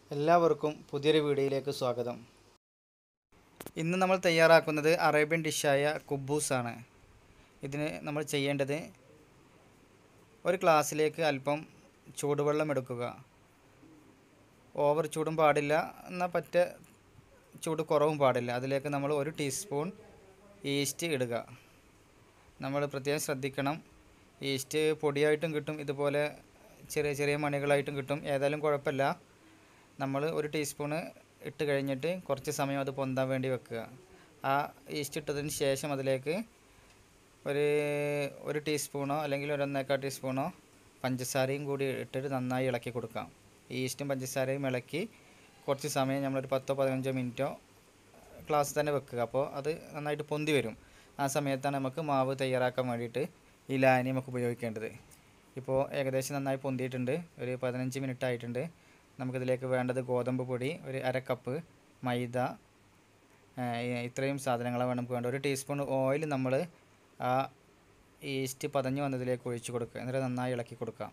എല്ലാവർക്കും പുതിയൊരു വീഡിയോയിലേക്ക് സ്വാഗതം ഇന്ന് നമ്മൾ തയ്യാറാക്കുന്നത് അറേബ്യൻ ഡിഷായ കുബൂസാണ് ഇതിന് നമ്മൾ ചെയ്യേണ്ടത് ഒരു ഗ്ലാസ്സിലേക്ക് അല്പം ചൂടുവെള്ളം എടുക്കുക ഓവർ ചൂടും പാടില്ല എന്നാൽ പറ്റ ചൂട് കുറവും പാടില്ല അതിലേക്ക് നമ്മൾ ഒരു ടീസ്പൂൺ ഈസ്റ്റ് ഇടുക നമ്മൾ പ്രത്യേകം ശ്രദ്ധിക്കണം ഈസ്റ്റ് പൊടിയായിട്ടും കിട്ടും ഇതുപോലെ ചെറിയ ചെറിയ മണികളായിട്ടും കിട്ടും ഏതായാലും കുഴപ്പമില്ല നമ്മൾ ഒരു ടീസ്പൂണ് ഇട്ട് കഴിഞ്ഞിട്ട് കുറച്ച് സമയം അത് പൊന്താൻ വേണ്ടി വെക്കുക ആ ഈസ്റ്റ് ഇട്ടതിന് ശേഷം അതിലേക്ക് ഒരു ഒരു ടീസ്പൂണോ അല്ലെങ്കിൽ ഒരു ഒന്നേക്കാൾ ടീസ്പൂണോ പഞ്ചസാരയും കൂടി ഇട്ടിട്ട് നന്നായി ഇളക്കി കൊടുക്കാം ഈസ്റ്റും പഞ്ചസാരയും ഇളക്കി കുറച്ച് സമയം നമ്മളൊരു പത്തോ പതിനഞ്ചോ മിനിറ്റോ ഗ്ലാസ് തന്നെ വെക്കുക അപ്പോൾ അത് നന്നായിട്ട് പൊന്തി വരും ആ സമയത്താണ് നമുക്ക് മാവ് തയ്യാറാക്കാൻ വേണ്ടിയിട്ട് ഈ ലായനി നമുക്ക് ഉപയോഗിക്കേണ്ടത് ഇപ്പോൾ ഏകദേശം നന്നായി പൊന്തിയിട്ടുണ്ട് ഒരു പതിനഞ്ച് മിനിറ്റ് ആയിട്ടുണ്ട് നമുക്കിതിലേക്ക് വേണ്ടത് ഗോതമ്പ് പൊടി ഒരു അര കപ്പ് മൈദ ഇത്രയും സാധനങ്ങളാണ് നമുക്ക് വേണ്ടത് ഒരു ടീസ്പൂൺ ഓയിൽ നമ്മൾ ആ ഈസ്റ്റ് പതഞ്ഞ് വന്നതിലേക്ക് ഒഴിച്ച് കൊടുക്കുക എന്നിട്ട് നന്നായി ഇളക്കി കൊടുക്കാം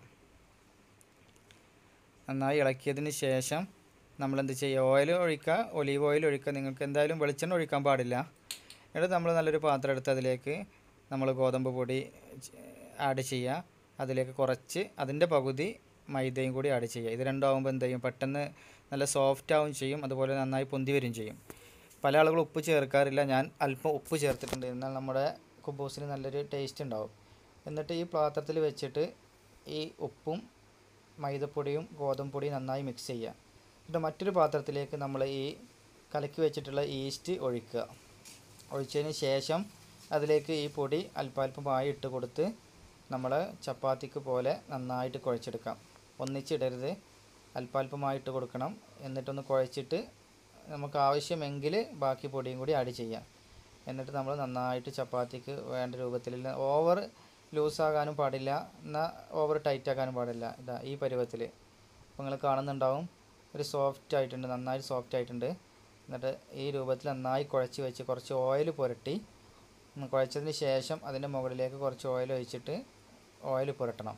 നന്നായി ഇളക്കിയതിന് ശേഷം നമ്മൾ എന്ത് ചെയ്യുക ഓയിൽ ഒഴിക്കുക ഒലീവ് ഓയിൽ ഒഴിക്കുക നിങ്ങൾക്ക് എന്തായാലും വെളിച്ചെണ്ണ ഒഴിക്കാൻ പാടില്ല എന്നിട്ട് നമ്മൾ നല്ലൊരു പാത്രം എടുത്ത് അതിലേക്ക് നമ്മൾ ഗോതമ്പ് പൊടി ആഡ് ചെയ്യുക അതിലേക്ക് കുറച്ച് അതിൻ്റെ പകുതി മൈദയും കൂടി ആഡ് ചെയ്യുക ഇത് രണ്ടാവുമ്പോൾ എന്ത് ചെയ്യും പെട്ടെന്ന് നല്ല സോഫ്റ്റ് ആവും ചെയ്യും അതുപോലെ നന്നായി പൊന്തി വരും ചെയ്യും പല ആളുകളും ഉപ്പ് ചേർക്കാറില്ല ഞാൻ അല്പം ഉപ്പ് ചേർത്തിട്ടുണ്ട് എന്നാൽ നമ്മുടെ കുബൂസിന് നല്ലൊരു ടേസ്റ്റ് ഉണ്ടാവും എന്നിട്ട് ഈ പാത്രത്തിൽ വെച്ചിട്ട് ഈ ഉപ്പും മൈദപ്പൊടിയും ഗോതമ്പ് പൊടിയും നന്നായി മിക്സ് ചെയ്യുക എന്നിട്ട് മറ്റൊരു പാത്രത്തിലേക്ക് നമ്മൾ ഈ കലക്കി വെച്ചിട്ടുള്ള ഈസ്റ്റ് ഒഴിക്കുക ഒഴിച്ചതിന് ശേഷം അതിലേക്ക് ഈ പൊടി അല്പാൽപ്പമായി ഇട്ട് കൊടുത്ത് നമ്മൾ ചപ്പാത്തിക്ക് പോലെ നന്നായിട്ട് കുഴച്ചെടുക്കാം ഒന്നിച്ചിടരുത് അല്പാൽപ്പമായി ഇട്ട് കൊടുക്കണം എന്നിട്ടൊന്ന് കുഴച്ചിട്ട് നമുക്ക് ആവശ്യമെങ്കിൽ ബാക്കി പൊടിയും കൂടി ആഡ് ചെയ്യാം എന്നിട്ട് നമ്മൾ നന്നായിട്ട് ചപ്പാത്തിക്ക് വേണ്ട രൂപത്തിൽ ഓവർ ലൂസാകാനും പാടില്ല എന്നാൽ ഓവർ ടൈറ്റ് ആക്കാനും പാടില്ല ഇതാ ഈ പരുവത്തിൽ അപ്പോൾ നിങ്ങൾ കാണുന്നുണ്ടാവും ഒരു സോഫ്റ്റ് ആയിട്ടുണ്ട് നന്നായിട്ട് സോഫ്റ്റ് ആയിട്ടുണ്ട് എന്നിട്ട് ഈ രൂപത്തിൽ നന്നായി കുഴച്ച് വെച്ച് കുറച്ച് ഓയിൽ പുരട്ടി കുഴച്ചതിന് ശേഷം അതിൻ്റെ മുകളിലേക്ക് കുറച്ച് ഓയിൽ ഒഴിച്ചിട്ട് ഓയിൽ പുരട്ടണം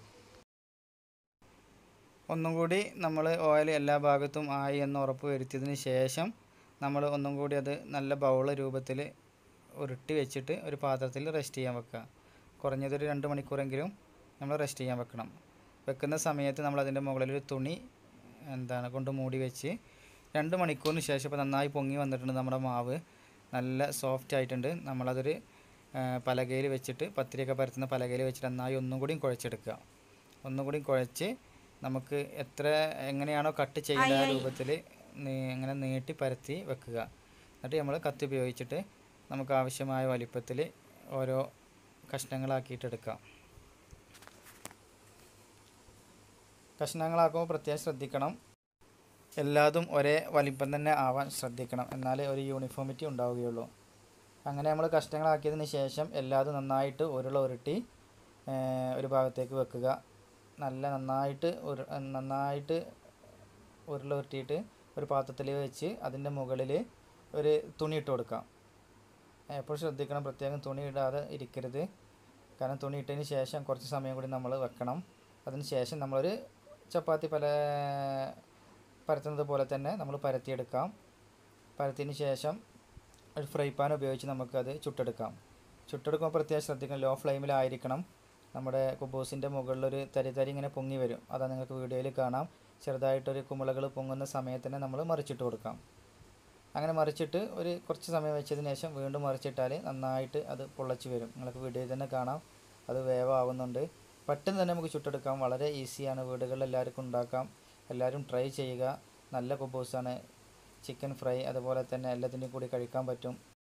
ഒന്നും കൂടി നമ്മൾ ഓയിൽ എല്ലാ ഭാഗത്തും ആയി എന്ന് ഉറപ്പ് വരുത്തിയതിന് ശേഷം നമ്മൾ ഒന്നും കൂടി അത് നല്ല ബൗൾ രൂപത്തിൽ ഉരുട്ടി വെച്ചിട്ട് ഒരു പാത്രത്തിൽ റെസ്റ്റ് ചെയ്യാൻ വെക്കുക കുറഞ്ഞതൊരു രണ്ട് മണിക്കൂറെങ്കിലും നമ്മൾ റെസ്റ്റ് ചെയ്യാൻ വെക്കണം വെക്കുന്ന സമയത്ത് നമ്മൾ അതിൻ്റെ മുകളിൽ ഒരു തുണി എന്താണ് കൊണ്ട് മൂടി വെച്ച് രണ്ട് മണിക്കൂറിന് ശേഷം ഇപ്പോൾ നന്നായി പൊങ്ങി വന്നിട്ടുണ്ട് നമ്മുടെ മാവ് നല്ല സോഫ്റ്റ് ആയിട്ടുണ്ട് നമ്മളതൊരു പലകയിൽ വെച്ചിട്ട് പത്തിരിയൊക്കെ പരത്തുന്ന പലകയിൽ വെച്ചിട്ട് നന്നായി ഒന്നും കൂടിയും കുഴച്ചെടുക്കുക ഒന്നും കൂടി കുഴച്ച് നമുക്ക് എത്ര എങ്ങനെയാണോ കട്ട് ചെയ്യേണ്ട ആ രൂപത്തിൽ ഇങ്ങനെ നീട്ടി പരത്തി വെക്കുക എന്നിട്ട് നമ്മൾ കത്തി ഉപയോഗിച്ചിട്ട് നമുക്ക് ആവശ്യമായ വലിപ്പത്തിൽ ഓരോ കഷ്ണങ്ങളാക്കിയിട്ട് എടുക്കാം കഷ്ണങ്ങളാക്കുമ്പോൾ പ്രത്യേകം ശ്രദ്ധിക്കണം എല്ലാതും ഒരേ വലിപ്പം തന്നെ ആവാൻ ശ്രദ്ധിക്കണം എന്നാലേ ഒരു യൂണിഫോമിറ്റി ഉണ്ടാവുകയുള്ളൂ അങ്ങനെ നമ്മൾ കഷ്ണങ്ങളാക്കിയതിന് ശേഷം എല്ലാതും നന്നായിട്ട് ഉരുള ഉരുട്ടി ഒരു ഭാഗത്തേക്ക് വെക്കുക നല്ല നന്നായിട്ട് ഉരു നന്നായിട്ട് ഉരുള ഉരുട്ടിയിട്ട് ഒരു പാത്രത്തിൽ വെച്ച് അതിൻ്റെ മുകളിൽ ഒരു തുണി ഇട്ട് കൊടുക്കാം എപ്പോഴും ശ്രദ്ധിക്കണം പ്രത്യേകം തുണി ഇടാതെ ഇരിക്കരുത് കാരണം തുണി ഇട്ടതിന് ശേഷം കുറച്ച് സമയം കൂടി നമ്മൾ വെക്കണം അതിന് ശേഷം നമ്മളൊരു ചപ്പാത്തി പല പരത്തുന്നത് പോലെ തന്നെ നമ്മൾ പരത്തിയെടുക്കാം പരത്തിയതിന് ശേഷം ഒരു ഫ്രൈ പാൻ ഉപയോഗിച്ച് നമുക്കത് ചുട്ടെടുക്കാം ചുട്ടെടുക്കുമ്പോൾ പ്രത്യേകം ശ്രദ്ധിക്കണം ലോ ഫ്ലെയിമിലായിരിക്കണം നമ്മുടെ കുബൂസിൻ്റെ മുകളിലൊരു തരി തരി ഇങ്ങനെ പൊങ്ങി വരും അതാ നിങ്ങൾക്ക് വീഡിയോയിൽ കാണാം ചെറുതായിട്ടൊരു കുമിളകൾ പൊങ്ങുന്ന സമയത്ത് തന്നെ നമ്മൾ മറിച്ചിട്ട് കൊടുക്കാം അങ്ങനെ മറിച്ചിട്ട് ഒരു കുറച്ച് സമയം വെച്ചതിന് ശേഷം വീണ്ടും മറിച്ചിട്ടാൽ നന്നായിട്ട് അത് പൊള്ളച്ച് വരും നിങ്ങൾക്ക് വീഡിയോയിൽ തന്നെ കാണാം അത് വേവാകുന്നുണ്ട് പെട്ടെന്ന് തന്നെ നമുക്ക് ചുട്ടെടുക്കാം വളരെ ഈസിയാണ് വീടുകളിൽ എല്ലാവർക്കും ഉണ്ടാക്കാം എല്ലാവരും ട്രൈ ചെയ്യുക നല്ല കുബൂസാണ് ചിക്കൻ ഫ്രൈ അതുപോലെ തന്നെ എല്ലാത്തിൻ്റെയും കൂടി കഴിക്കാൻ പറ്റും